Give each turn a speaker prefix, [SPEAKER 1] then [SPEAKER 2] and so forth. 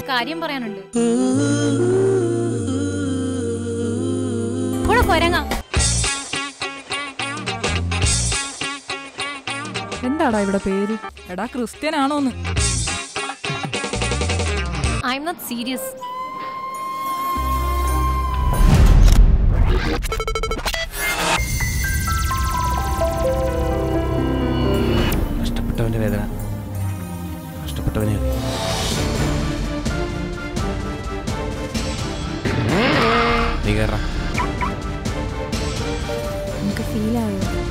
[SPEAKER 1] കാര്യം പറയാനുണ്ട് കൂടെ കൊരങ്ങ
[SPEAKER 2] എന്താടാ ഇവിടെ പേര് എടാ ക്രിസ്ത്യൻ ആണോന്ന്
[SPEAKER 1] ഐ എം നോട്ട് സീരിയസ്
[SPEAKER 3] നഷ്ടപ്പെട്ടവന്റെ വേദന നഷ്ടപ്പെട്ടവനെ നീ കയറാം
[SPEAKER 2] നമുക്ക് ഫീൽ ആയോ